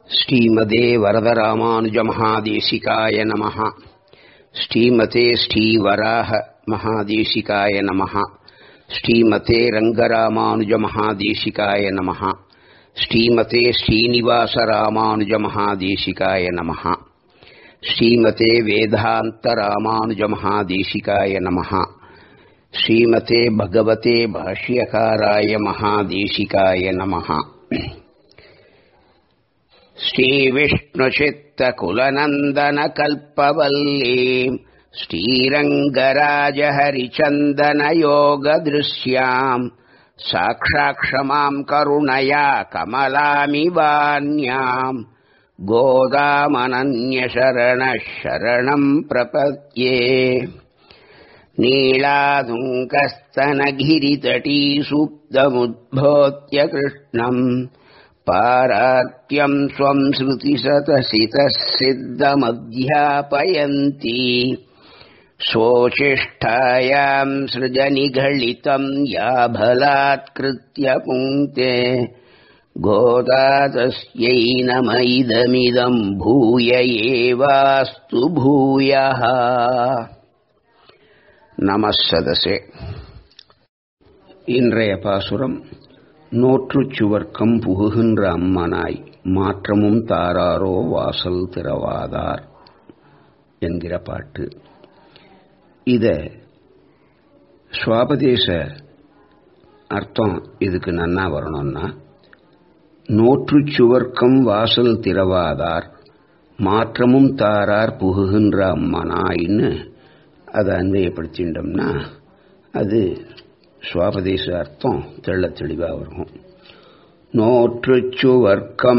ஸ்ரீமதே வரதராமானுஜமகாதேசிகாய நமः ஸ்ரீமதே ஸ்ரீவராக மகாதேசிகாய நமः ஸ்ரீமதே ரங்கராமானுஜமகாதேசிகாய நமः ஸ்ரீமதே ஸ்ரீனிவாசராமானுஜமகாதேசிகாய நமः ஸ்ரீமதே வேதாந்தராமானுஜமகாதேசிகாய நமः ஸ்ரீமதே பகவதே பாஷ்யகாராய மகாதேசிகாய நமः श्रीविष्णुचित्तकुलनन्दनकल्पवल्लीम् श्रीरङ्गराजहरिचन्दनयोगदृश्याम् साक्षाक्षमाम् करुणया कमलामिवान्याम् गोदामनन्यशरणः शरणम् प्रपद्ये नीलादुङ्कस्तनगिरितटीसुप्तमुद्भोत्य कृष्णम् पारात्यम् स्वम् श्रुतिसतसितः सिद्धमध्यापयन्ती स्वोचिष्ठायाम् सृजनिघलितम् याभलात्कृत्य पुङ्क्ते गोदा तस्यै नम इदमिदम् भूय एवास्तु भूयः नमः सदसे இன்றைய பாசுரம் நோற்றுச் சுவர்க்கம் புகுகின்ற அம்மனாய் மாற்றமும் தாராரோ வாசல் திறவாதார் என்கிற பாட்டு இத சுவாபதேச அர்த்தம் இதுக்கு நன்னா வரணும்னா நோற்றுச் சுவர்க்கம் வாசல் திறவாதார் மாற்றமும் தாரார் புகுகின்ற அம்மனாயின்னு அதை அன்வயப்படுத்திட்டோம்னா அது சுவாபதேச அர்த்தம் தெள்ள தெளிவாக வரும் நோற்றுச்சுவர்க்கம்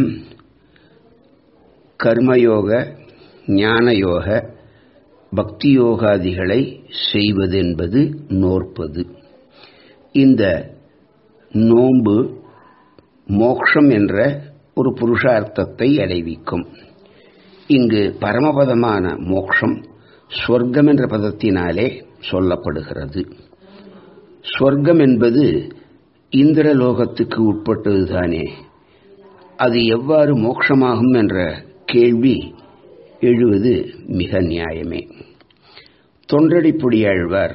கர்மயோக ஞானயோக பக்தி யோகாதிகளை செய்வது என்பது நோற்பது இந்த நோன்பு மோக்ஷம் என்ற ஒரு புருஷார்த்தத்தை அடைவிக்கும் இங்கு பரமபதமான மோக்ஷம் ஸ்வர்க்கம் என்ற பதத்தினாலே சொல்லப்படுகிறது ஸ்வர்க்கம் என்பது இந்திரலோகத்துக்கு உட்பட்டதுதானே அது எவ்வாறு மோட்சமாகும் என்ற கேள்வி எழுவது மிக நியாயமே தொண்டடிப்புடியாழ்வார்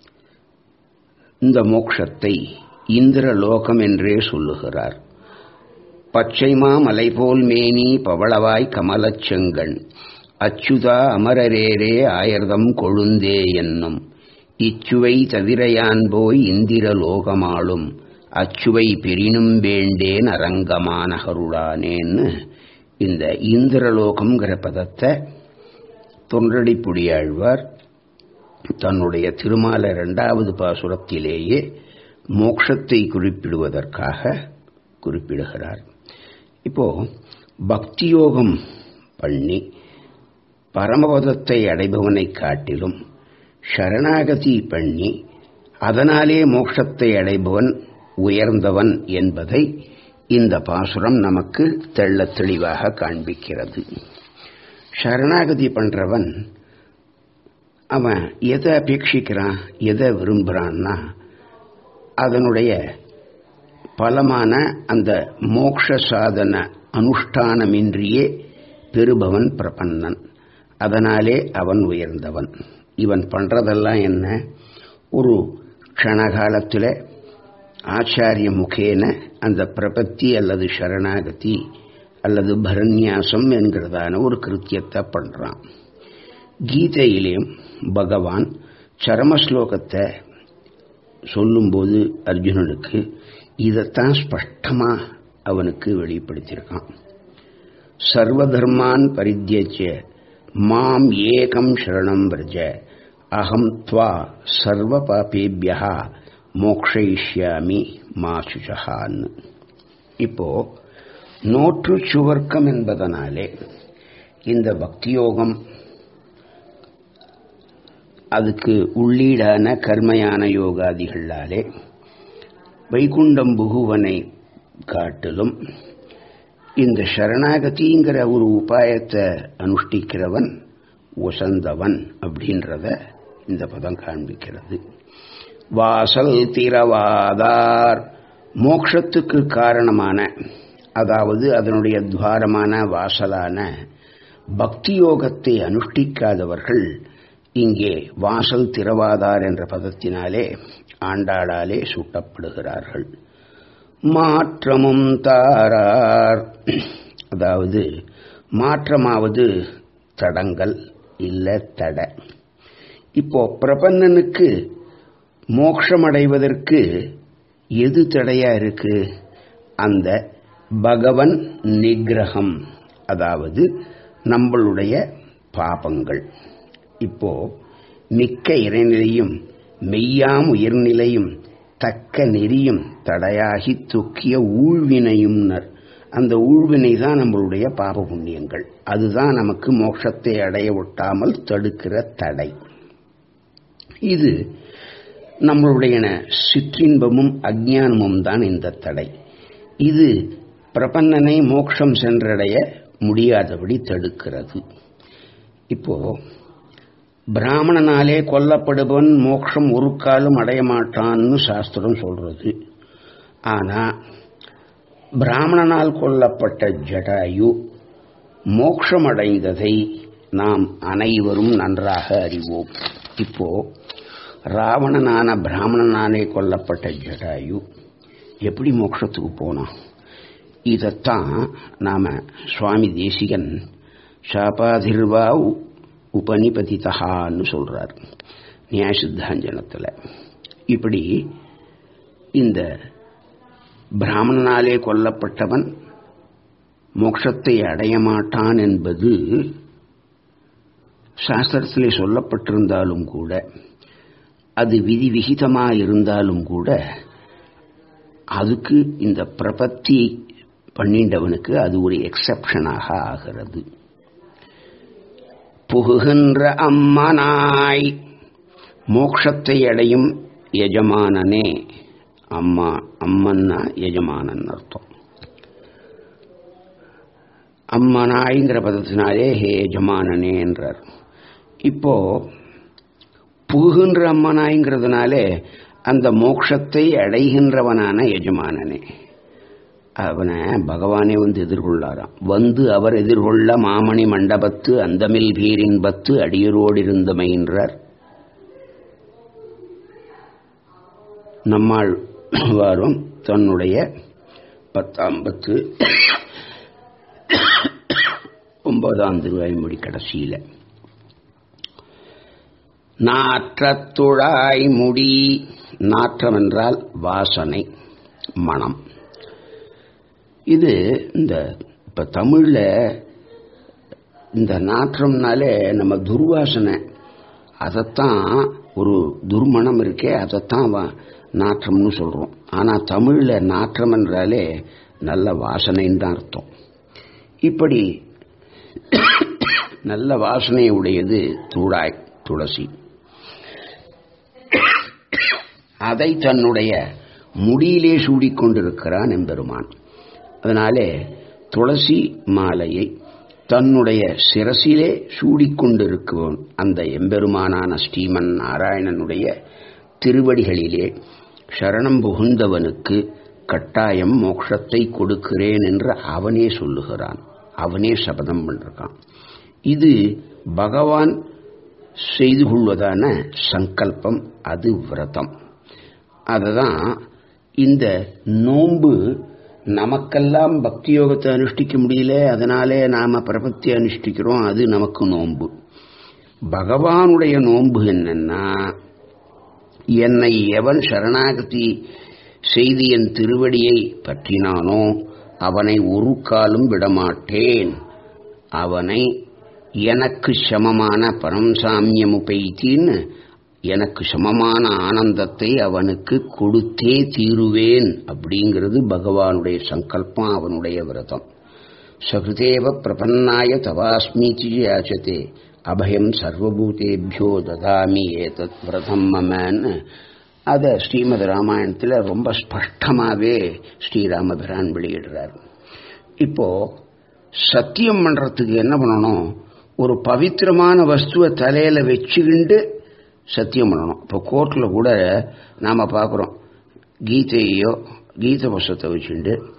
இந்த மோக்ஷத்தை இந்திரலோகம் என்றே சொல்லுகிறார் பச்சைமா மலைபோல் மேனி பவளவாய் கமலச் செங்கண் அச்சுதா அமரரேரே ஆயர்தம் கொழுந்தே என்னும் இச்சுவை தவிரையான் போய் இந்திர லோகமாளும் அச்சுவை பெரினும் வேண்டேன் அரங்கமான கருளானேன்னு இந்த இந்திரலோகம்ங்கிற பதத்தை தொன்றடிப்புடியாழ்வார் தன்னுடைய திருமால இரண்டாவது பாசுரத்திலேயே மோட்சத்தை குறிப்பிடுவதற்காக குறிப்பிடுகிறார் இப்போ பக்தியோகம் பண்ணி பரமபதத்தை அடைபவனை காட்டிலும் சரணாகதி பண்ணி அதனாலே மோட்சத்தை அடைபவன் உயர்ந்தவன் என்பதை இந்த பாசுரம் நமக்கு தெள்ள தெளிவாக காண்பிக்கிறது சரணாகதி பண்றவன் அவன் எதை அபேட்சிக்கிறான் எதை விரும்புகிறான்னா அதனுடைய பலமான அந்த மோக்ஷ சாதன அனுஷ்டானமின்றியே பெறுபவன் பிரபன்னன் அதனாலே அவன் உயர்ந்தவன் இவன் பண்றதெல்லாம் என்ன ஒரு க்ஷணகாலத்தில் ஆச்சாரிய முகேன அந்த பிரபத்தி அல்லது சரணாகதி அல்லது பரநியாசம் என்கிறதான ஒரு கிருத்தியத்தை பண்றான் கீதையிலேயும் பகவான் சரமஸ்லோகத்தை சொல்லும்போது அர்ஜுனனுக்கு இதைத்தான் ஸ்பஷ்டமா அவனுக்கு வெளிப்படுத்தியிருக்கான் சர்வதர்மான் பரித்தியஜ மாம் ஏகம் சரணம் விரஜ அகம் துவா சர்வ பாபேபியா மோக்ஷயிஷ்யாமி மாசுஷகான்னு இப்போ நோற்று சுவர்க்கம் என்பதனாலே இந்த பக்தியோகம் அதுக்கு உள்ளீடான கர்மயான யோகாதிகளாலே வைகுண்டம் புகுவனை காட்டிலும் இந்த சரணாகதிங்கிற ஒரு உபாயத்தை அனுஷ்டிக்கிறவன் உசந்தவன் அப்படின்றத இந்த பதம் காண்பிக்கிறது வாசல் திறவாதார் மோக்ஷத்துக்கு காரணமான அதாவது அதனுடைய துவாரமான வாசலான பக்தி யோகத்தை அனுஷ்டிக்காதவர்கள் இங்கே வாசல் திறவாதார் என்ற பதத்தினாலே ஆண்டாளாலே சூட்டப்படுகிறார்கள் மாற்றமும் தாரார் அதாவது மாற்றமாவது தடங்கள் இல்ல தட இப்போ பிரபன்னனுக்கு மோட்சமடைவதற்கு எது தடையா இருக்கு அந்த பகவன் நிகிரகம் அதாவது நம்மளுடைய பாபங்கள் இப்போ மிக்க இறைநிலையும் மெய்யாம் உயர்நிலையும் தக்க நெறியும் தடையாகி தொக்கிய ஊழ்வினையும்னர் அந்த ஊழ்வினை தான் நம்மளுடைய பாப புண்ணியங்கள் அதுதான் நமக்கு மோட்சத்தை அடைய ஒட்டாமல் தடுக்கிற தடை இது நம்மளுடைய சிற்றின்பமும் அஜானமும் தான் இந்த தடை இது பிரபன்னனை மோட்சம் சென்றடைய முடியாதபடி தடுக்கிறது இப்போ பிராமணனாலே கொல்லப்படுபவன் மோட்சம் ஒரு காலம் அடைய மாட்டான்னு சாஸ்திரம் சொல்றது ஆனா பிராமணனால் கொல்லப்பட்ட ஜடாயு மோட்சம் அடைந்ததை நாம் அனைவரும் நன்றாக அறிவோம் இப்போ ராவணனான பிராமணனாலே கொல்லப்பட்ட ஜடாயு எப்படி மோட்சத்துக்கு போனான் இதைத்தான் நாம சுவாமி தேசிகன் சாபாதிர்வா உபனிபதிதகான்னு சொல்றார் நியாய சித்தாஞ்சனத்தில் இப்படி இந்த பிராமணனாலே கொல்லப்பட்டவன் மோட்சத்தை அடைய மாட்டான் என்பது சாஸ்திரத்திலே சொல்லப்பட்டிருந்தாலும் கூட அது விதி விகிதமாக இருந்தாலும் கூட அதுக்கு இந்த பிரபத்தி பண்ணிண்டவனுக்கு அது ஒரு எக்ஸப்ஷனாக ஆகிறது புகுகின்ற அம்மனாய் மோட்சத்தை அடையும் எஜமானனே அம்மா அம்மன்னா எஜமானன் அர்த்தம் அம்மனாய்ங்கிற பதத்தினாலே ஹே எஜமானனே என்றார் இப்போ புகுகின்ற அம்மனாய்ங்கிறதுனாலே அந்த மோட்சத்தை அடைகின்றவனான எஜமானனே அவனை பகவானே வந்து எதிர்கொள்ளாராம் வந்து அவர் எதிர்கொள்ள மாமணி மண்டபத்து அந்தமில் வீரின் பத்து அடியரோடு இருந்தமைன்றார் நம்மால் வாரும் தன்னுடைய பத்தாம் பத்து ஒன்பதாம் திருவாய்மொழி கடைசியில நாற்றத்துழாய் முடி நாற்றம் என்றால் வாசனை மனம் இது இந்த இப்ப தமிழ்ல இந்த நாற்றம்னாலே நம்ம துர்வாசனை அதைத்தான் ஒரு துர்மணம் இருக்கே அதைத்தான் நாற்றம்னு சொல்றோம் ஆனா தமிழ்ல நாற்றம் என்றாலே நல்ல வாசனைன்னு தான் அர்த்தம் இப்படி நல்ல வாசனை உடையது தூடாய் துளசி அதை தன்னுடைய முடியிலே சூடிக்கொண்டிருக்கிறான் எம்பெருமான் அதனாலே துளசி மாலையை தன்னுடைய சிரசிலே சூடிக்கொண்டிருக்குவோன் அந்த எம்பெருமானான ஸ்ரீமன் நாராயணனுடைய திருவடிகளிலே சரணம் புகுந்தவனுக்கு கட்டாயம் மோட்சத்தை கொடுக்கிறேன் என்று அவனே சொல்லுகிறான் அவனே சபதம் பண்ணிருக்கான் இது பகவான் செய்து கொள்வதான சங்கல்பம் அது விரதம் அதுதான் இந்த நோன்பு நமக்கெல்லாம் பக்தி யோகத்தை அனுஷ்டிக்க முடியல அதனாலே நாம பிரபத்தி அனுஷ்டிக்கிறோம் அது நமக்கு நோன்பு பகவானுடைய நோன்பு என்னன்னா என்னை எவன் சரணாகதி செய்து என் திருவடியை பற்றினானோ அவனை ஒரு காலும் விடமாட்டேன் அவனை எனக்கு சமமான பரம்சாமியமுபைத்தின்னு எனக்கு சமமான ஆனந்தத்தை அவனுக்கு கொடுத்தே தீருவேன் அப்படிங்கிறது பகவானுடைய சங்கல்பம் அவனுடைய விரதம் சகிருதேவ பிரபன்னாய தவாஸ்மீதி யாச்சதே அபயம் சர்வபூதேபியோ ததாமி ஏதத் விரதம் மமன்னு அதை ஸ்ரீமத் ராமாயணத்தில் ரொம்ப ஸ்பஷ்டமாகவே ஸ்ரீராமபிரான் வெளியிடுறார் இப்போ சத்தியம் பண்றதுக்கு என்ன பண்ணணும் ஒரு பவித்திரமான வஸ்துவை தலையில வச்சுக்கிண்டு சத்தியம் பண்ணணும் இப்போ கோர்ட்டில் கூட நாம் பார்க்குறோம் கீதையோ கீத புஸ்தத்தை வச்சுட்டு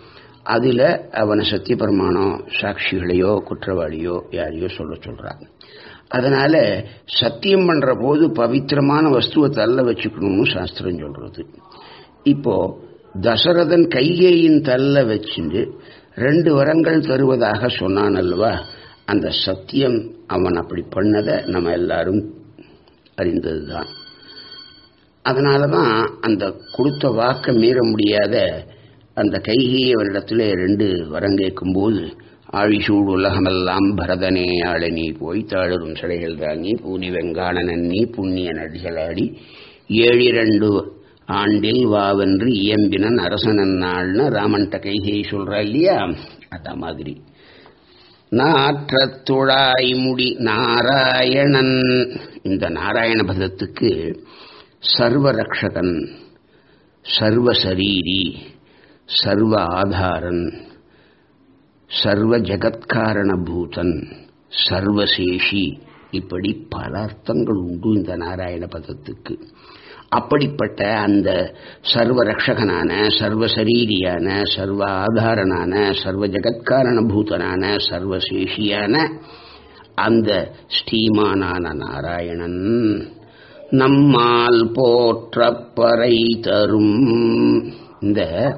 அதில் அவனை சத்தியபிரமாணம் சாட்சிகளையோ குற்றவாளியோ யாரையோ சொல்ல சொல்கிறாங்க அதனால சத்தியம் பண்ற போது பவித்திரமான வஸ்துவை தள்ள வச்சுக்கணும்னு சாஸ்திரம் சொல்றது இப்போ தசரதன் கைகேயின் தள்ள வச்சுட்டு ரெண்டு வரங்கள் தருவதாக சொன்னான் அல்லவா அந்த சத்தியம் அவன் அப்படி பண்ணதை நம்ம எல்லாரும் அறிந்ததுதான் அதனால தான் அந்த கொடுத்த வாக்க மீற முடியாத அந்த கைகையை அவரிடத்துல ரெண்டு வரம் கேட்கும்போது ஆழிசூடு உலகமெல்லாம் பரதனே ஆளனி போய் தாழரும் சிலைகள் தாங்கி பூனி வெங்காளனன் நீ புண்ணிய நடிகளாடி ஏழிரண்டு ஆண்டில் வாவென்று இயம்பினன் அரசனன் நாள்னு ராமன்ட்ட கைகை சொல்றா இல்லையா அத மாதிரி நாற்றத்துழாய் முடி நாராயணன் இந்த நாராயண பதத்துக்கு சர்வரக்ஷகன் சர்வசரீரி சர்வ ஆதாரன் சர்வ ஜகத்காரண பூதன் சர்வசேஷி இப்படி பல அர்த்தங்கள் உண்டு இந்த நாராயண பதத்துக்கு அப்படிப்பட்ட அந்த சர்வ ரக்ஷகனான சர்வ சரீரியான சர்வ ஆதாரனான சர்வ ஜகத்காரண பூதனான சர்வசேஷியான அந்த ஸ்ரீமானான நாராயணன் நம்மால் போற்றப்பறை தரும் இந்த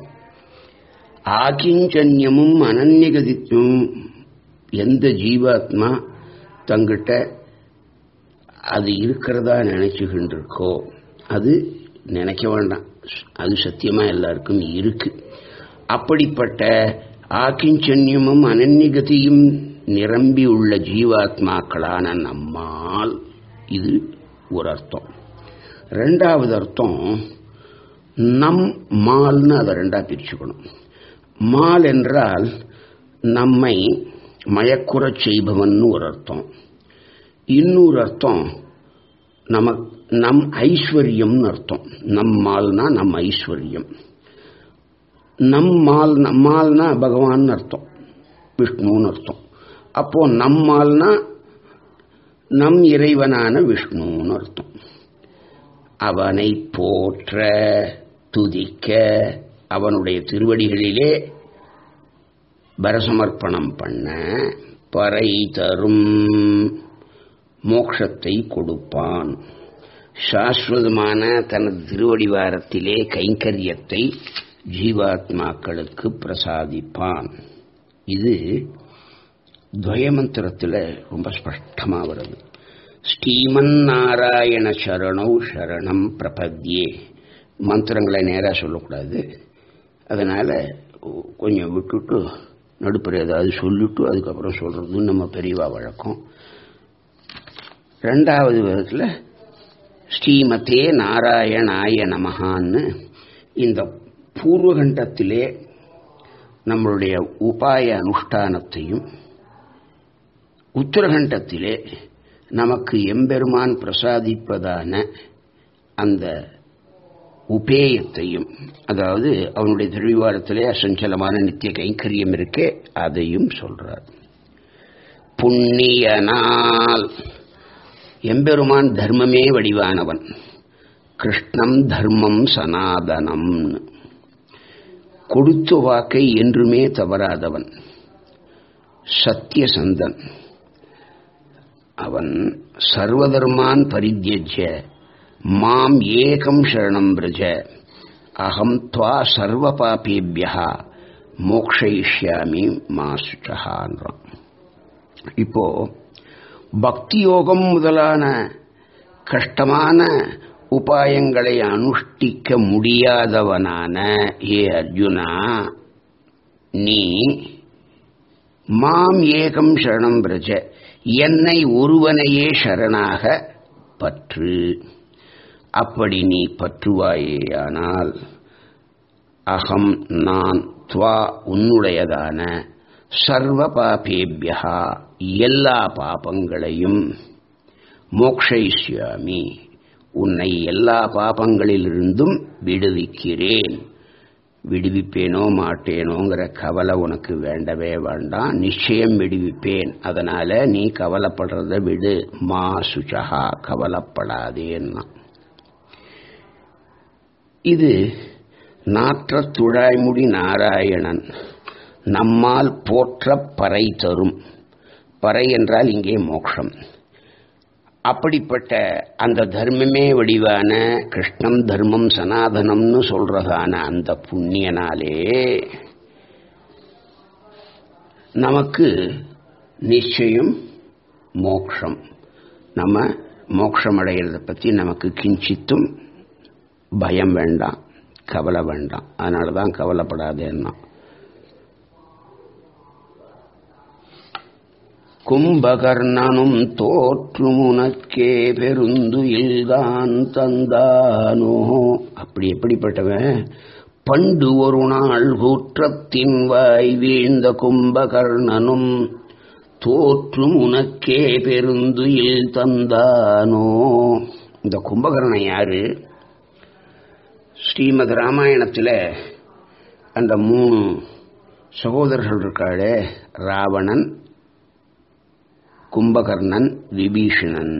ஆகிஞ்சன்யமும் அனன்யகதித்தும் எந்த ஜீவாத்மா தங்கிட்ட அது இருக்கிறதா நினைச்சுக்கின்றிருக்கோ அது நினைக்க வேண்டாம் அது சத்தியமா எல்லாருக்கும் இருக்கு அப்படிப்பட்ட ஆக்கிஞ்சன்யமும் அனன்யகதியும் நிரம்பி உள்ள ஜீவாத்மாக்களான நம்மால் இது ஒரு அர்த்தம் ரெண்டாவது அர்த்தம் நம் மால்னு அதை ரெண்டா பிரிச்சுக்கணும் மால் என்றால் நம்மை மயக்குறச் செய்பவன் ஒரு அர்த்தம் இன்னொரு அர்த்தம் நம நம் ஐஸ்வர்யம்னு அர்த்தம் நம்மால்னா நம் ஐஸ்வர்யம் நம்மால் நம்மால்னா பகவான் அர்த்தம் விஷ்ணுன்னு அர்த்தம் அப்போ நம்மால்னா நம் இறைவனான விஷ்ணுன்னு அர்த்தம் அவனை போற்ற துதிக்க அவனுடைய திருவடிகளிலே பரசமர்ப்பணம் பண்ண பறை தரும் மோட்சத்தை கொடுப்பான் சாஸ்வதமான தனது திருவடிவாரத்திலே கைங்கரியத்தை ஜீவாத்மாக்களுக்கு பிரசாதிப்பான் இது துவயமந்திரத்தில் ரொம்ப ஸ்பஷ்டமா வருது ஸ்ரீமன் நாராயண சரணௌ சரணம் பிரபத்யே மந்திரங்களை நேராக சொல்லக்கூடாது அதனால கொஞ்சம் விட்டுட்டு நடுப்புற ஏதாவது சொல்லிட்டு அதுக்கப்புறம் சொல்றது நம்ம பெரியவா வழக்கம் ரெண்டாவது விதத்தில் ஸ்ரீமதே நாராயணாய நமகான்னு இந்த பூர்வகண்டத்திலே நம்மளுடைய உபாய அனுஷ்டானத்தையும் உத்தரகண்டத்திலே நமக்கு எம்பெருமான் பிரசாதிப்பதான அந்த உபேயத்தையும் அதாவது அவனுடைய திருவிவாரத்திலே அசஞ்சலமான நித்திய கைங்கரியம் இருக்கே அதையும் சொல்றார் புண்ணியனால் எம்பெருமான் தர்மமே வடிவானவன் கிருஷ்ணம் தர்மம் சனாதனம் கொடுத்த வாக்கை என்றுமே தவறாதவன் சத்தியசந்தன் அவன் சர்வதர்மான் பரித்தியஜ்ய மாம் ஏகம் சரணம் பிரஜ அகம் துவா சர்வ பாபேபியா மோக்ஷயிஷ்யாமி மாசுச்சகான்றான் இப்போ பக்தி யோகம் முதலான கஷ்டமான உபாயங்களை அனுஷ்டிக்க முடியாதவனான ஏ அர்ஜுனா நீ மாம் ஏகம் சரணம் பிரஜ என்னை ஒருவனையே சரணாக பற்று அப்படி நீ பற்றுவாயேயானால் அகம் நான் துவா உன்னுடையதான சர்வ பாபேபியா எல்லா பாபங்களையும் மோக்ஷயிஷ்யாமி உன்னை எல்லா பாபங்களிலிருந்தும் விடுவிக்கிறேன் விடுவிப்பேனோ மாட்டேனோங்கிற கவலை உனக்கு வேண்டவே வேண்டாம் நிச்சயம் விடுவிப்பேன் அதனால நீ கவலைப்படுறத விடு மா சுச்சகா கவலைப்படாதேன்னா இது நாற்ற துழாய்முடி நாராயணன் நம்மால் போற்ற பறை தரும் பறை என்றால் இங்கே மோட்சம் அப்படிப்பட்ட அந்த தர்மமே வடிவான கிருஷ்ணம் தர்மம் சனாதனம்னு சொல்றதான அந்த புண்ணியனாலே நமக்கு நிச்சயம் மோக்ஷம் நம்ம மோட்சம் அடைகிறத பற்றி நமக்கு கிஞ்சித்தும் பயம் வேண்டாம் கவலை வேண்டாம் அதனால தான் கவலைப்படாதேன்னா கும்பகர்ணனும் தோற்றுமுனக்கே பெருந்துயில்தான் தந்தானோ அப்படி எப்படிப்பட்டவன் பண்டு ஒரு நாள் கூற்றத்தின் வாய் வீழ்ந்த கும்பகர்ணனும் தோற்றும் உனக்கே பெருந்துயில் தந்தானோ இந்த கும்பகர்ணன் யாரு ஸ்ரீமத் ராமாயணத்தில் அந்த மூணு சகோதரர்கள் இருக்காளே ராவணன் கும்பகர்ணன் விபீஷணன்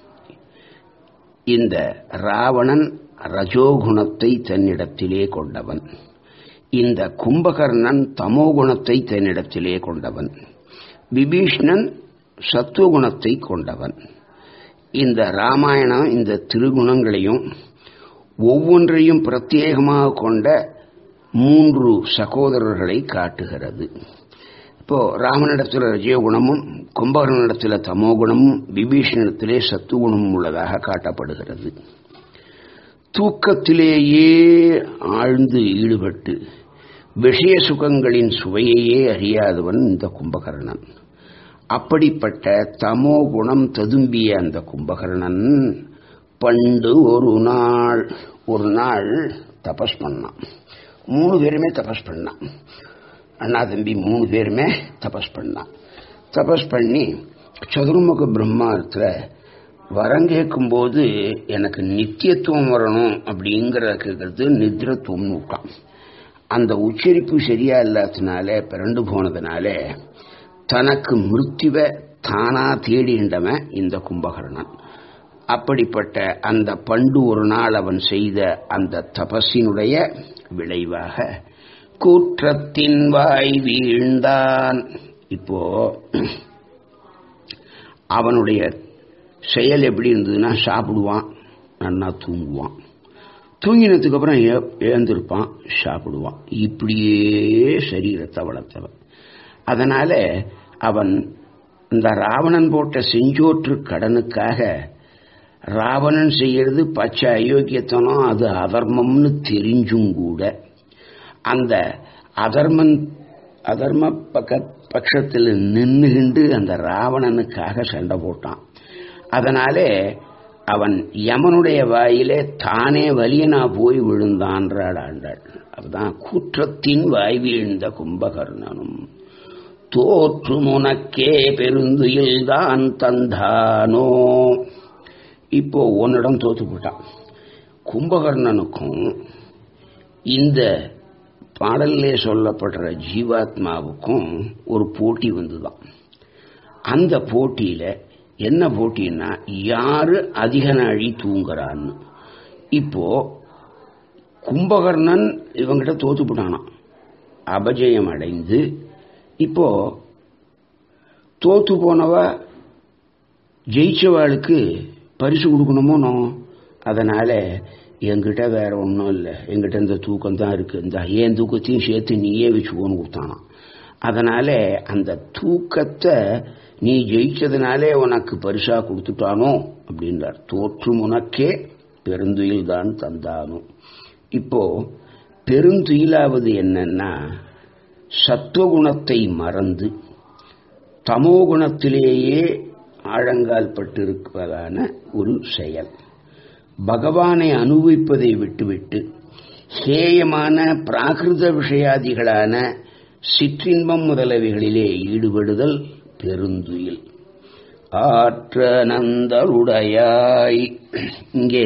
இந்த ராவணன் ரஜோகுணத்தை தன்னிடத்திலே கொண்டவன் இந்த கும்பகர்ணன் தமோகுணத்தை தன்னிடத்திலே கொண்டவன் விபீஷ்ணன் சத்துவகுணத்தை கொண்டவன் இந்த ராமாயணம் இந்த திருகுணங்களையும் ஒவ்வொன்றையும் பிரத்யேகமாக கொண்ட மூன்று சகோதரர்களை காட்டுகிறது இப்போ ராமனிடத்தில் ரஜயோகுணமும் கும்பகர்ணனிடத்தில் தமோகுணமும் விபீஷணத்திலே சத்துகுணமும் உள்ளதாக காட்டப்படுகிறது தூக்கத்திலேயே ஆழ்ந்து ஈடுபட்டு விஷய சுகங்களின் சுவையையே அறியாதவன் இந்த கும்பகர்ணன் அப்படிப்பட்ட தமோ குணம் ததும்பிய அந்த கும்பகர்ணன் பண்டு ஒரு நாள் ஒரு நாள் தபஸ் பண்ணான் மூணு பேருமே தபஸ் பண்ணான் அண்ணா தம்பி மூணு பேருமே தபஸ் பண்ணான் தபஸ் பண்ணி சதுர்முக பிரம்மாத்தில் வரம் கேட்கும்போது எனக்கு நித்தியத்துவம் வரணும் அப்படிங்கிற கேட்கறது நித்ரத்துவம்னு விட்டான் அந்த உச்சரிப்பு சரியா இல்லாததுனால பிறண்டு போனதுனால தனக்கு மிருத்திவை தானா தேடிண்டவன் இந்த கும்பகர்ணன் அப்படிப்பட்ட அந்த பண்டு ஒரு நாள் அவன் செய்த அந்த தபஸினுடைய விளைவாக கூற்றத்தின் வாய் வீழ்ந்தான் இப்போ அவனுடைய செயல் எப்படி இருந்ததுன்னா சாப்பிடுவான் நல்லா தூங்குவான் தூங்கினதுக்கு அப்புறம் எழுந்திருப்பான் சாப்பிடுவான் இப்படியே சரீரத்தை வளர்த்தவன் அதனால அவன் இந்த ராவணன் போட்ட செஞ்சோற்று கடனுக்காக ராவணன் செய்யறது பச்சை அயோக்கியத்தனம் அது அதர்மம்னு தெரிஞ்சும் கூட அந்த அதர்மன் அதர்ம பக்க பட்சத்தில் நின்றுகிண்டு அந்த ராவணனுக்காக சண்டை போட்டான் அதனாலே அவன் யமனுடைய வாயிலே தானே வலியனா போய் விழுந்தான்றாள் ஆண்டாள் அதுதான் குற்றத்தின் வாய் வீழ்ந்த கும்பகர்ணனும் தோற்று உனக்கே பெருந்துயில் தான் தந்தானோ இப்போ உன்னிடம் தோத்து போட்டான் கும்பகர்ணனுக்கும் இந்த பாடல்லே சொல்லப்படுற ஜீவாத்மாவுக்கும் ஒரு போட்டி வந்துதான் அந்த போட்டியில என்ன போட்டின்னா யாரு அதிக நாழி தூங்குறான்னு இப்போ கும்பகர்ணன் இவங்கிட்ட தோத்து போட்டானான் அபஜயம் அடைந்து இப்போ தோத்து போனவ ஜெயிச்சவாளுக்கு பரிசு கொடுக்கணுமோ அதனால என்கிட்ட வேற ஒன்றும் இல்லை என்கிட்ட இந்த தூக்கம் தான் இருக்கு இந்த ஏன் தூக்கத்தையும் சேர்த்து நீயே வச்சுக்கோன்னு கொடுத்தானான் அதனால அந்த தூக்கத்தை நீ ஜெயிச்சதுனாலே உனக்கு பரிசா கொடுத்துட்டானோ அப்படின்றார் தோற்று உனக்கே பெருந்துயில் தான் தந்தானோ இப்போ பெருந்துயிலாவது என்னன்னா சத்துவகுணத்தை மறந்து தமோகுணத்திலேயே ஆழங்கால் பட்டிருப்பதான ஒரு செயல் பகவானை அனுபவிப்பதை விட்டுவிட்டு ஹேயமான பிராகிருத விஷயாதிகளான சிற்றின்பம் முதலவைகளிலே ஈடுபடுதல் பெருந்துயில் ஆற்ற நந்தலுடையாய் இங்கே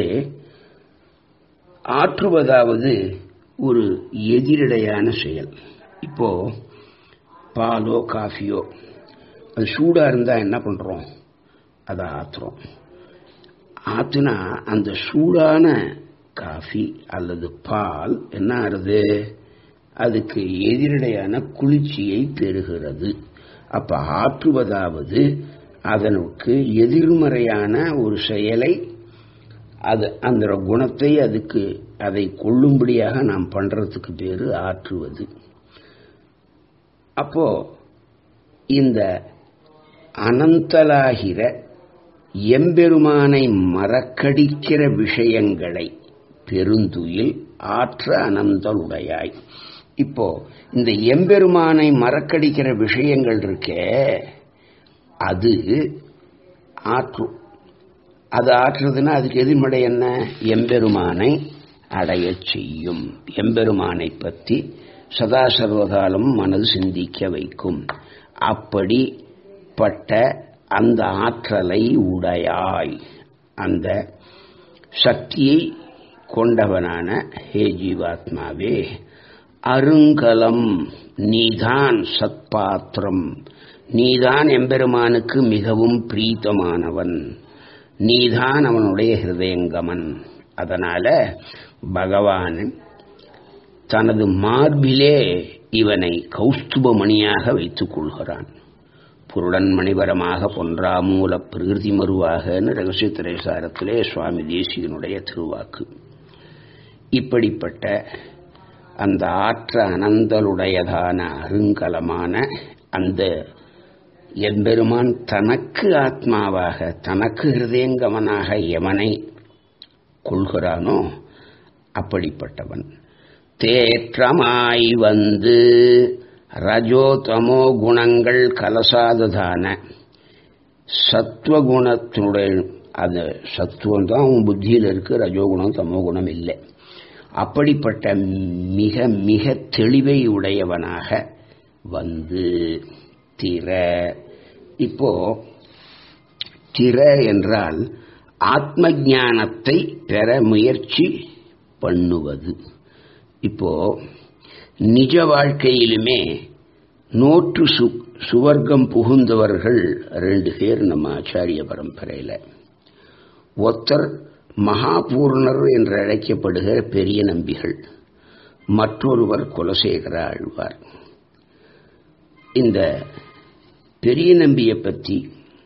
ஆற்றுவதாவது ஒரு எதிரடையான செயல் இப்போ பாலோ காஃபியோ அது சூடா இருந்தா என்ன பண்றோம் அதை ஆத்துறோம் ஆத்துனா அந்த சூடான காஃபி அல்லது பால் என்ன ஆறுது அதுக்கு எதிரடையான குளிர்ச்சியை பெறுகிறது அப்ப ஆற்றுவதாவது அதனுக்கு எதிர்மறையான ஒரு செயலை அது அந்த குணத்தை அதுக்கு அதை கொள்ளும்படியாக நாம் பண்றதுக்கு பேரு ஆற்றுவது அப்போ இந்த அனந்தலாகிற எம்பெருமானை மறக்கடிக்கிற விஷயங்களை பெருந்துயில் ஆற்ற அனந்தலுடையாய் இப்போ இந்த எம்பெருமானை மறக்கடிக்கிற விஷயங்கள் இருக்கே அது ஆற்றும் அது ஆற்றுறதுன்னா அதுக்கு எதிர்மடை என்ன எம்பெருமானை அடைய செய்யும் எம்பெருமானை பற்றி சதா சர்வகாலம் மனது சிந்திக்க வைக்கும் அப்படிப்பட்ட அந்த ஆற்றலை உடையாய் அந்த சக்தியை கொண்டவனான ஹே ஜீவாத்மாவே அருங்கலம் நீதான் சத்பாத்திரம் நீதான் எம்பெருமானுக்கு மிகவும் பிரீத்தமானவன் நீதான் அவனுடைய ஹிருதயங்கமன் அதனால பகவான் தனது மார்பிலே இவனை கௌஸ்துபமணியாக வைத்துக் கொள்கிறான் புருடன் மணிவரமாக பொன்றாமூல பிரகிருதி மருவாகன்னு ரகசிய திரைசாரத்திலே சுவாமி தேசிகனுடைய திருவாக்கு இப்படிப்பட்ட அந்த ஆற்ற அனந்தலுடையதான அருங்கலமான அந்த எம்பெருமான் தனக்கு ஆத்மாவாக தனக்கு ஹிருதயங்கமனாக எவனை கொள்கிறானோ அப்படிப்பட்டவன் தேற்றமாய் வந்து ரஜோ தமோ குணங்கள் கலசாததான சத்துவகுணத்தினுடைய அந்த சத்துவம் தான் உன் புத்தியில் இருக்கு ரஜோகுணம் தமோ குணம் இல்லை அப்படிப்பட்ட மிக மிக தெளிவை உடையவனாக வந்து திற இப்போ திற என்றால் ஆத்ம ஞானத்தை பெற முயற்சி பண்ணுவது இப்போ நிஜ வாழ்க்கையிலுமே நோற்று சு சுவர்க்கம் புகுந்தவர்கள் ரெண்டு பேர் நம்ம ஆச்சாரிய பரம்பரையில் ஒருத்தர் மகாபூர்ணர் என்று அழைக்கப்படுகிற பெரிய நம்பிகள் மற்றொருவர் குலசேகர ஆழ்வார் இந்த பெரிய நம்பியை பற்றி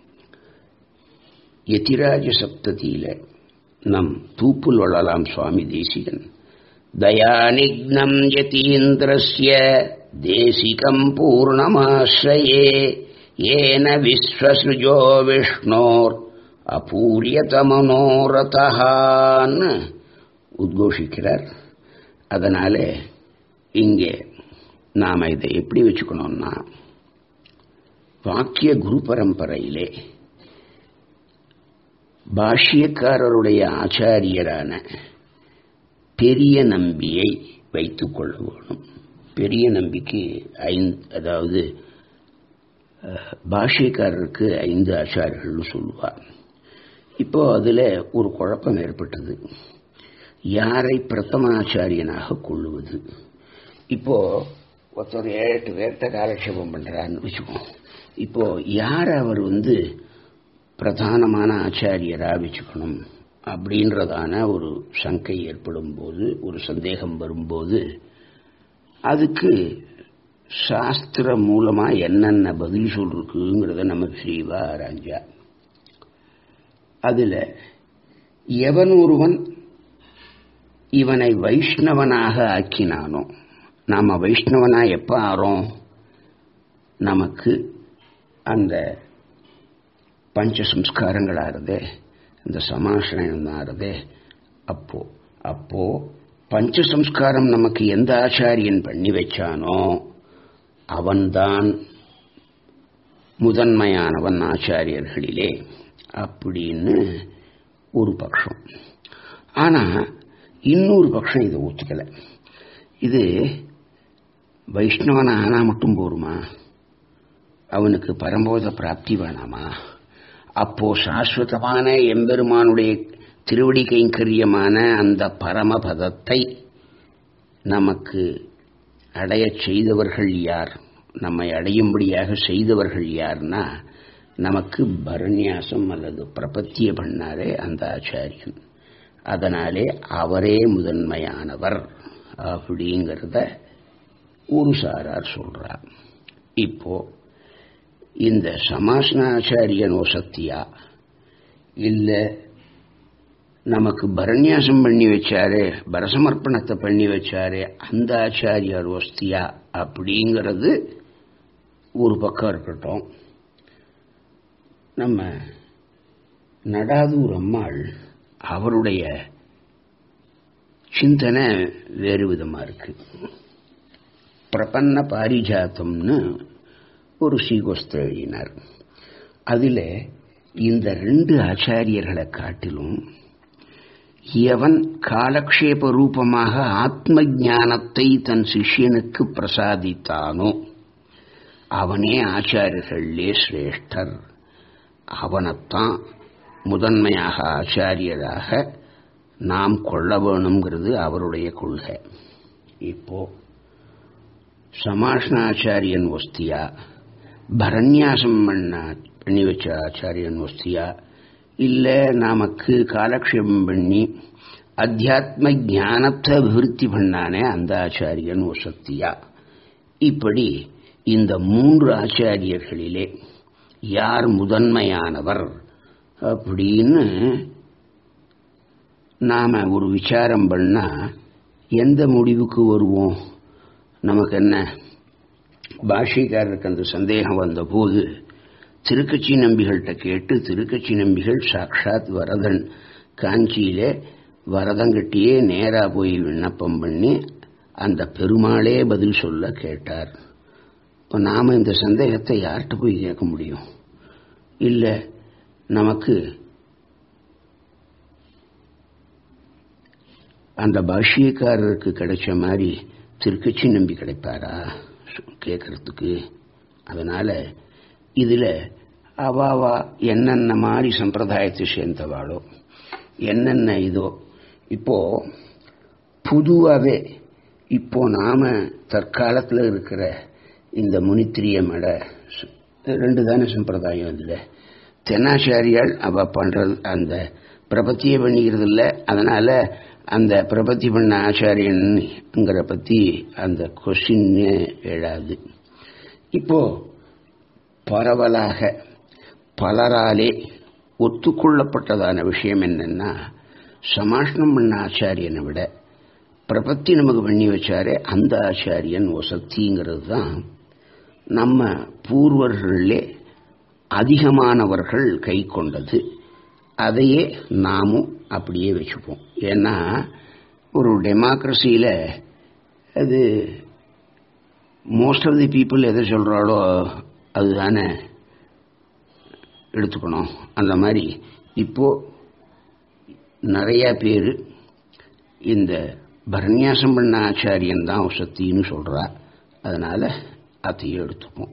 யதிராஜ சப்ததியில நம் தூப்புல் வளலாம் சுவாமி தேசிகன் தயானிக்னம் யதீந்திரஸ்ய தேசிகம் பூர்ணமாஸ்ரயே ஏன விஸ்வசுஜோ விஷ்ணோர் அபூரியதமனோரதான்னு உத்கோஷிக்கிறார் அதனால இங்கே நாம் இதை எப்படி வச்சுக்கணும்னா வாக்கிய குரு பரம்பரையிலே பாஷ்யக்காரருடைய ஆச்சாரியரான பெரிய நம்பியை வைத்துக் கொள்ள வேணும் பெரிய நம்பிக்கு ஐந்து அதாவது பாஷ்யக்காரருக்கு ஐந்து ஆச்சாரியர்கள்னு சொல்லுவார் இப்போ அதில் ஒரு குழப்பம் ஏற்பட்டது யாரை பிரதமாச்சாரியனாக கொள்ளுவது இப்போ ஒருத்தர் ஏழு எட்டு பேர்த்த காலக்ஷேபம் பண்றாருன்னு வச்சுக்கோம் இப்போ யார் அவர் வந்து பிரதானமான ஆச்சாரியரா வச்சுக்கணும் அப்படின்றதான ஒரு சங்கை ஏற்படும் போது ஒரு சந்தேகம் வரும்போது அதுக்கு சாஸ்திர மூலமா என்னென்ன பதில் சொல்லிருக்குங்கிறத நமக்கு ஸ்ரீவா ஆராய்ஞ்சா அதுல எவன் ஒருவன் இவனை வைஷ்ணவனாக ஆக்கினானோ நாம வைஷ்ணவனா எப்ப ஆறோம் நமக்கு அந்த பஞ்ச சம்ஸ்காரங்கள் ஆறுதே இந்த சமாசனம் ஆறுதே அப்போ அப்போ பஞ்ச சம்ஸ்காரம் நமக்கு எந்த ஆச்சாரியன் பண்ணி வச்சானோ அவன்தான் முதன்மையானவன் ஆச்சாரியர்களிலே அப்படின்னு ஒரு பட்சம் ஆனா இன்னொரு பட்சம் இதை ஒத்துக்கல இது வைஷ்ணவன் ஆனா மட்டும் போருமா அவனுக்கு பரம்போத பிராப்தி வேணாமா அப்போ சாஸ்வதமான எம்பெருமானுடைய திருவடி கைங்கரியமான அந்த பரமபதத்தை நமக்கு அடையச் செய்தவர்கள் யார் நம்மை அடையும்படியாக செய்தவர்கள் யார்னா நமக்கு பரநியாசம் அல்லது பிரபத்திய பண்ணாரே அந்த ஆச்சாரியன் அதனாலே அவரே முதன்மையானவர் அப்படிங்கிறத ஒரு சாரார் சொல்றார் இப்போ இந்த சமாசனாச்சாரியனோ சத்தியா இல்ல நமக்கு பரநியாசம் பண்ணி வச்சாரு பரசமர்ப்பணத்தை பண்ணி வச்சாரு அந்த ஆச்சாரியார் வஸ்தியா அப்படிங்கிறது ஒரு பக்கம் இருக்கட்டும் நம்ம நடாதூர் அம்மாள் அவருடைய சிந்தனை வேறு விதமா இருக்கு பிரபன்ன பாரிஜாத்தம்னு ஒரு சீகோஸ்திர எழுதினார் அதில் இந்த ரெண்டு ஆச்சாரியர்களை காட்டிலும் எவன் காலக்ஷேப ரூபமாக ஆத்ம ஞானத்தை தன் சிஷ்யனுக்கு பிரசாதித்தானோ அவனே ஆச்சாரியர்களே சிரேஷ்டர் அவனைத்தான் முதன்மையாக ஆச்சாரியராக நாம் கொள்ள வேணுங்கிறது அவருடைய கொள்கை இப்போ சமாஷ்ணாச்சாரியன் வஸ்தியா பரநியாசம் பண்ண பண்ணி வச்ச ஆச்சாரியன் வஸ்தியா இல்லை நமக்கு காலக்ஷேபம் பண்ணி அத்தியாத்ம ஞானத்தை அபிவிருத்தி பண்ணானே அந்த ஆச்சாரியன் வசத்தியா இப்படி இந்த மூன்று ஆச்சாரியர்களிலே யார் முதன்மையானவர் அப்படின்னு நாம ஒரு விசாரம் பண்ணா எந்த முடிவுக்கு வருவோம் நமக்கு என்ன பாஷைக்காரருக்கு அந்த சந்தேகம் வந்த போது திருக்கட்சி நம்பிகள்கிட்ட கேட்டு திருக்கட்சி நம்பிகள் சாக்ஷாத் வரதன் காஞ்சியிலே வரதங்கட்டியே நேரா போய் விண்ணப்பம் பண்ணி அந்த பெருமாளே பதில் சொல்ல கேட்டார் இப்போ நாம இந்த சந்தேகத்தை யார்கிட்ட போய் கேட்க முடியும் இல்லை நமக்கு அந்த பாஷ்யக்காரருக்கு கிடைச்ச மாதிரி திருக்கட்சி நம்பி கிடைப்பாரா கேட்கறதுக்கு அதனால இதில் அவாவா என்னென்ன மாதிரி சம்பிரதாயத்தை சேர்ந்தவாளோ என்னென்ன இதோ இப்போ பொதுவாகவே இப்போ நாம தற்காலத்தில் இருக்கிற இந்த முனித்திரிய மட ரெண்டு தானே சம்பிரதாயம் இதில் தென்னாச்சாரியால் அவ பண்றது அந்த பிரபத்தியை பண்ணிக்கிறது இல்லை அதனால அந்த பிரபத்தி பண்ண ஆச்சாரியன்ங்கிற பத்தி அந்த கொஸ்டின் எழாது இப்போ பரவலாக பலராலே ஒத்துக்கொள்ளப்பட்டதான விஷயம் என்னன்னா சமாஷ்ணம் பண்ண ஆச்சாரியனை விட பிரபத்தி நமக்கு பண்ணி வச்சாரே அந்த ஆச்சாரியன் ஒசத்திங்கிறது தான் நம்ம பூர்வர்களே அதிகமானவர்கள் கை கொண்டது அதையே நாமும் அப்படியே வச்சுப்போம் ஏன்னா ஒரு டெமோக்ரஸியில் அது மோஸ்ட் ஆஃப் தி பீப்புள் எதை சொல்கிறாளோ அதுதானே எடுத்துக்கணும் அந்த மாதிரி இப்போ நிறைய பேர் இந்த பரநியாசம் பண்ண ஆச்சாரியன் தான் சக்தின்னு சொல்றா அதனால அதையும் எடுத்துப்போம்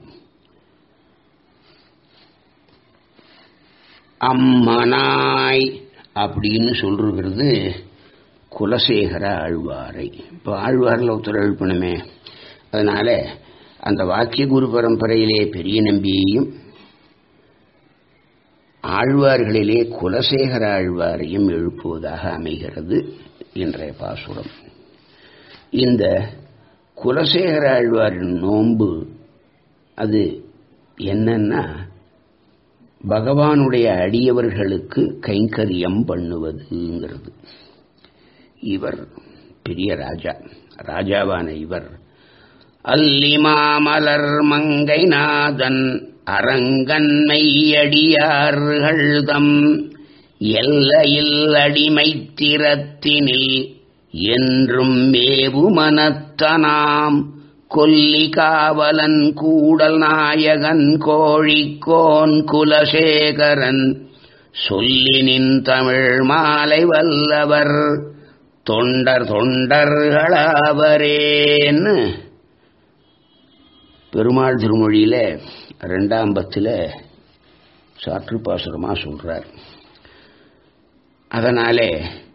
அம்மனாய் அப்படின்னு சொல்றது குலசேகர ஆழ்வாரை இப்போ ஆழ்வாரில் ஒருத்தர் எழுப்பணுமே அதனால அந்த வாக்கிய குரு பரம்பரையிலே பெரிய நம்பியையும் ஆழ்வார்களிலே குலசேகர ஆழ்வாரையும் எழுப்புவதாக அமைகிறது இன்றைய பாசுரம் இந்த குலசேகர ஆழ்வாரின் நோன்பு அது என்னன்னா பகவானுடைய அடியவர்களுக்கு கைங்கரியம் பண்ணுவதுங்கிறது இவர் பெரிய ராஜா ராஜாவான இவர் அல்லிமாமலர் மங்கை நாதன் அரங்கன்மையடியார்கள் தம் எல்லையில் அடிமைத்திறத்தினில் என்றும் மேவு மனத்தனாம் கொல்லி காவலன் கூடல் நாயகன் கோழிக்கோன் குலசேகரன் சொல்லி நின் தமிழ் மாலை வல்லவர் தொண்டர் தொண்டர்களாவரேன்னு பெருமாள் திருமொழியில ரெண்டாம் பத்தில் சாற்று பாசுரமா சொல்றார் அதனாலே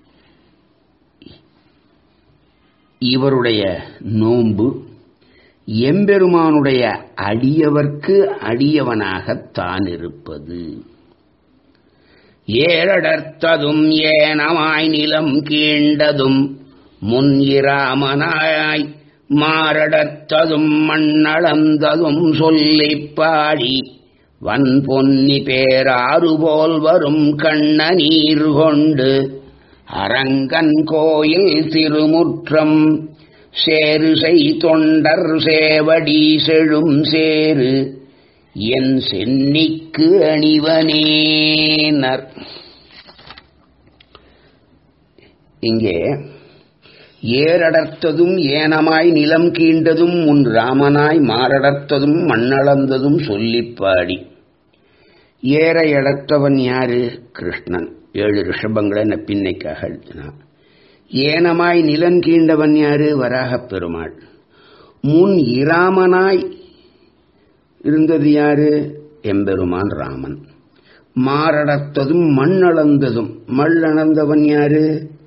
இவருடைய நோன்பு எம்பெருமானுடைய அடியவர்க்கு அடியவனாகத்தான் இருப்பது ஏழடர்த்ததும் ஏனமாய் நிலம் கீண்டதும் முன் இராமனாய் மாரடத்ததும் மண்ணளந்ததும் சொல்லிப் பாடி வன் பொன்னி பேராறு போல் வரும் கண்ண நீர் கொண்டு அரங்கன் கோயில் திருமுற்றம் சேரு செய் தொண்டர் சேவடி செழும் சேரு என் சென்னிக்கு அணிவனேனர் இங்கே ஏரடர்த்ததும் ஏனமாய் நிலம் கீண்டதும் உன் ராமனாய் மாரடர்த்ததும் மண்ணளந்ததும் சொல்லிப் பாடி ஏற எடர்த்தவன் யாரு கிருஷ்ணன் ஏழு ரிஷபங்களை நப்பின்னைக்காக எழுதினான் ஏனமாய் நிலம் கீண்டவன் யாரு வராகப் பெருமாள் முன் இராமனாய் இருந்தது யாரு எம்பெருமான் ராமன் மாரடர்த்ததும் மண்ணளந்ததும் மண்ணளந்தவன் யாரு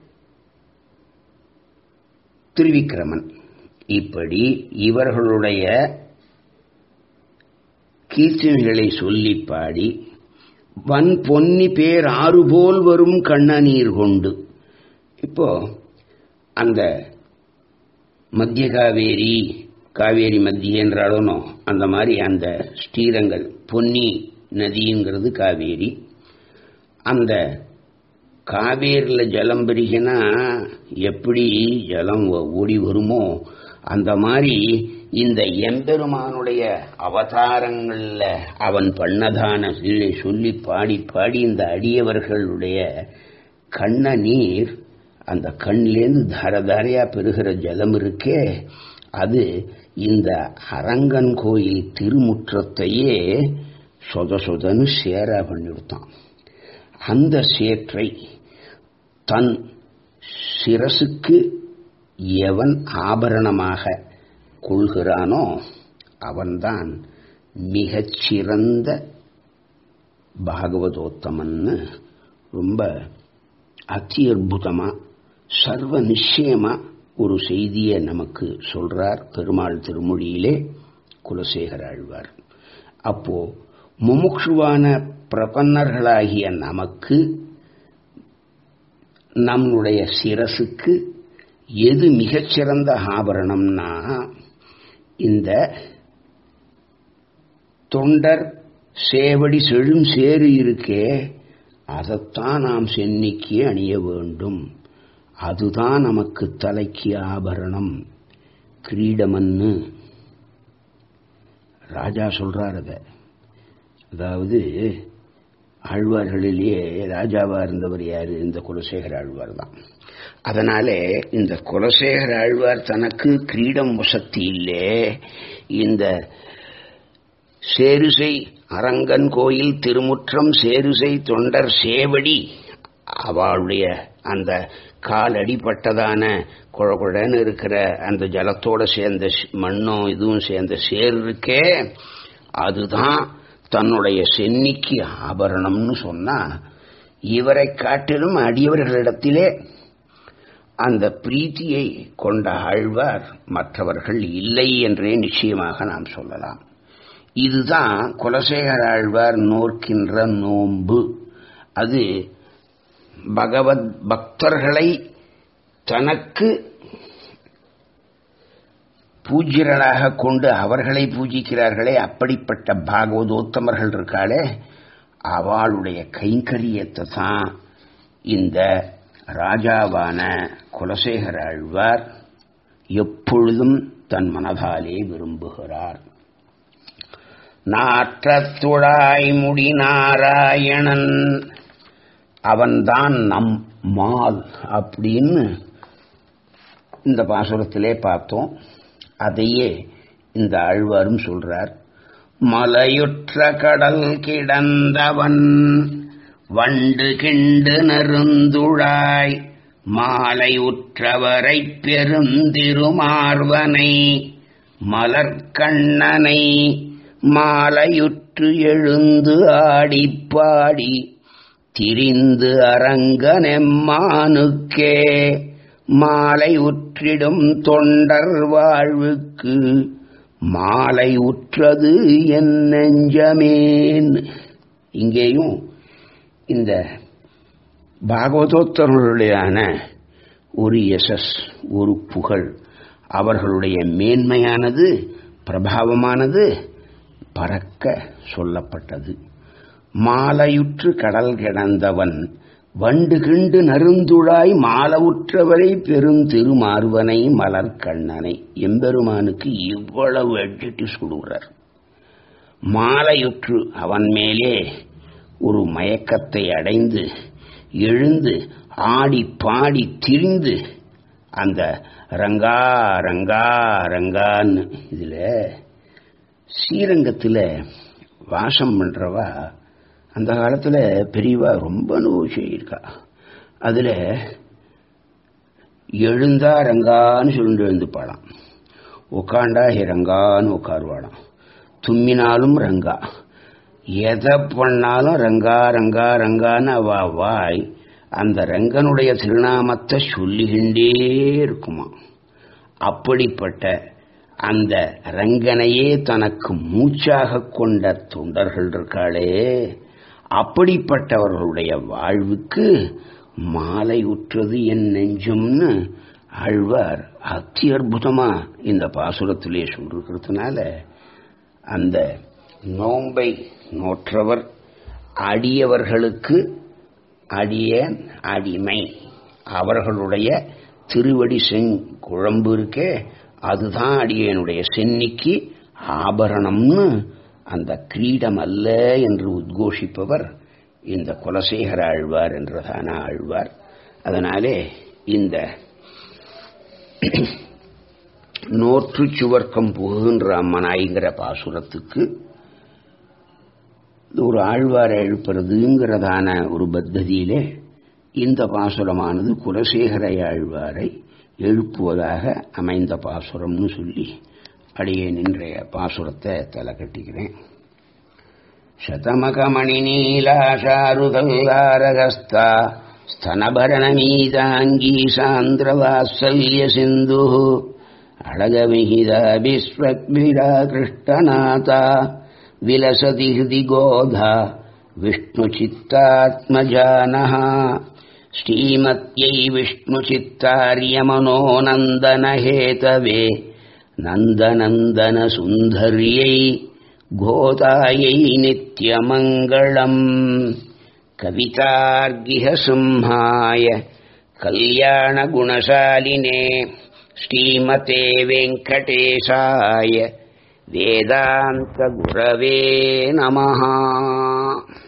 திருவிக்கிரமன் இப்படி இவர்களுடைய கீர்த்தனைகளை சொல்லி பாடி வன் பொன்னி பேர் ஆறு போல் வரும் கண்ணநீர் கொண்டு இப்போ அந்த மத்திய காவேரி காவேரி மத்திய என்றாலும் அந்த மாதிரி அந்த ஸ்ரீரங்கல் பொன்னி நதிங்கிறது காவேரி அந்த காவேரியில் ஜலம் பெருகினா எப்படி ஜலம் ஓடி வருமோ அந்த மாதிரி இந்த எம்பெருமானுடைய அவதாரங்களில் அவன் பண்ணதான சொல்லி பாடி பாடி இந்த அடியவர்களுடைய கண்ண நீர் அந்த கண்லேருந்து தாரதாரையா பெறுகிற ஜலம் இருக்கே அது இந்த அரங்கன் கோயில் திருமுற்றத்தையே சொத சொதன்னு சேரா பண்ணிவிட்டான் அந்த சேற்றை தன் சிரசுக்கு எவன் ஆபரணமாக கொள்கிறானோ அவன்தான் மிகச்சிறந்த பாகவதோத்தமன்னு ரொம்ப அத்தி அற்புதமா சர்வ நிச்சயமா ஒரு செய்தியை நமக்கு சொல்றார் பெருமாள் திருமொழியிலே குலசேகர ஆழ்வார் அப்போ முமுட்சுவான பிரபன்னர்களாகிய நமக்கு நம்முடைய சிரசுக்கு எது மிகச்சிறந்த ஆபரணம்னா இந்த தொண்டர் சேவடி செழும் சேரு இருக்கே அதைத்தான் நாம் சென்னிக்கு அணிய வேண்டும் அதுதான் நமக்கு தலைக்கு ஆபரணம் கிரீடமன்னு ராஜா சொல்றார் அத அதாவது ஆழ்வார்களிலேயே ராஜாவா இருந்தவர் யாரு இந்த குலசேகர ஆழ்வார் தான் அதனாலே இந்த குலசேகர ஆழ்வார் தனக்கு கிரீடம் வசத்தி இல்லே இந்த சேருசை அரங்கன் கோயில் திருமுற்றம் சேருசை தொண்டர் சேவடி அவளுடைய அந்த கால் அடிப்பட்டதான குழகுழன்னு இருக்கிற அந்த ஜலத்தோட சேர்ந்த மண்ணும் இதுவும் சேர்ந்த சேர் இருக்கே அதுதான் தன்னுடைய சென்னிக்கு ஆபரணம்னு சொன்னா இவரை காட்டிலும் அடியவர்களிடத்திலே அந்த பிரீத்தியை கொண்ட ஆழ்வார் மற்றவர்கள் இல்லை என்றே நிச்சயமாக நாம் சொல்லலாம் இதுதான் குலசேகர ஆழ்வார் நோர்க்கின்ற நோன்பு அது பகவத் பக்தர்களை தனக்கு பூஜ்யர்களாக கொண்டு அவர்களை பூஜிக்கிறார்களே அப்படிப்பட்ட பாகவதோத்தமர்கள் இருக்காளே அவளுடைய கைங்கரியத்தை தான் இந்த ராஜாவான குலசேகர ஆழ்வார் எப்பொழுதும் தன் மனதாலே விரும்புகிறார் நாற்றத்துழாய் முடி நாராயணன் அவன்தான் நம் மால் அப்படின்னு இந்த பாசுரத்திலே பார்த்தோம் அதையே இந்த ஆழ்வாரும் சொல்றார் மலையுற்ற கடல் கிடந்தவன் வண்டு கிண்டு நருந்துழாய் மாலை உற்றவரை பெருந்திருமார்வனை மலர்கண்ணனை மாலையுற்று எழுந்து ஆடிப்பாடி திரிந்து அரங்கனெம்மானுக்கே மாலை உற்றிடும் தொண்டர் வாழ்வுக்கு மாலை உற்றது என் நெஞ்சமேன் இங்கேயும் இந்த பாகவதோத்தர்களுடையான ஒரு யசஸ் ஒரு புகழ் அவர்களுடைய மேன்மையானது பிரபாவமானது பறக்க சொல்லப்பட்டது மாலையுற்று கடல் கிடந்தவன் வண்டு கிண்டு நருந்துழாய் மாலவுற்றவரை பெருந்திருமார்வனை மலர்கண்ணனை எம்பெருமானுக்கு இவ்வளவு அட்ஜெக்டிவ்ஸ் கொடுக்கிறார் மாலையுற்று அவன் மேலே ஒரு மயக்கத்தை அடைந்து எழுந்து ஆடி பாடி திரிந்து அந்த ரங்கா ரங்கா ரங்கான்னு இதுல ஸ்ரீரங்கத்தில் வாசம் பண்றவா அந்த காலத்தில் பெரியவா ரொம்ப அனுபவிச்சிருக்கா அதில் எழுந்தா ரங்கான்னு சொல்லிட்டு எழுந்துப்பாளாம் உக்காண்டா ஹே ரங்கான்னு உட்காருவாளாம் தும்மினாலும் ரங்கா எதை பண்ணாலும் ரங்கா ரங்கா ரங்கான்னு அவ வாய் அந்த ரங்கனுடைய திருநாமத்தை சொல்லிக்கிண்டே இருக்குமா அப்படிப்பட்ட அந்த ரங்கனையே தனக்கு மூச்சாக கொண்ட தொண்டர்கள் இருக்காளே அப்படிப்பட்டவர்களுடைய வாழ்வுக்கு மாலை உற்றது என் நெஞ்சும்னு ஆழ்வார் அத்தி அற்புதமா இந்த பாசுரத்திலே சொல்லிருக்கிறதுனால அந்த நோன்பை நோற்றவர் அடியவர்களுக்கு அடியேன் அடிமை அவர்களுடைய திருவடி செங் குழம்பு இருக்கே அதுதான் அடியனுடைய சென்னிக்கு ஆபரணம்னு அந்த கிரீடம் அல்ல என்று உத்கோஷிப்பவர் இந்த குலசேகர ஆழ்வார் என்றதான ஆழ்வார் அதனாலே இந்த நோற்று சுவர்க்கம் புகுகின்ற அம்மனாய்ங்கிற பாசுரத்துக்கு ஒரு ஆழ்வாரை எழுப்புறதுங்கிறதான ஒரு பத்ததியிலே இந்த பாசுரமானது குலசேகர ஆழ்வாரை எழுப்புவதாக அமைந்த பாசுரம்னு சொல்லி அடியே நின்றைய பாசுரத்தை தலை கட்டிக்கிறேன் శతమకమణి నీలాశారుగల్లారగస్తా స్తనభరణమీతాంగీ సాంద్రవాత్సల్య సింధు అళగమిహిదాభిస్వద్భిరాకృష్టనాథ విలసతి హృది గోధ విష్ణుచిత్తాత్మజానః శ్రీమత్యై విష్ణుచిత్తార్యమనోనందనహేతవే नन्दनन्दनसुन्दर्यै घोतायै नित्यमङ्गलम् कवितार्गिहसंहाय कल्याणगुणशालिने श्रीमते वेङ्कटेशाय वेदान्तगुरवे नमः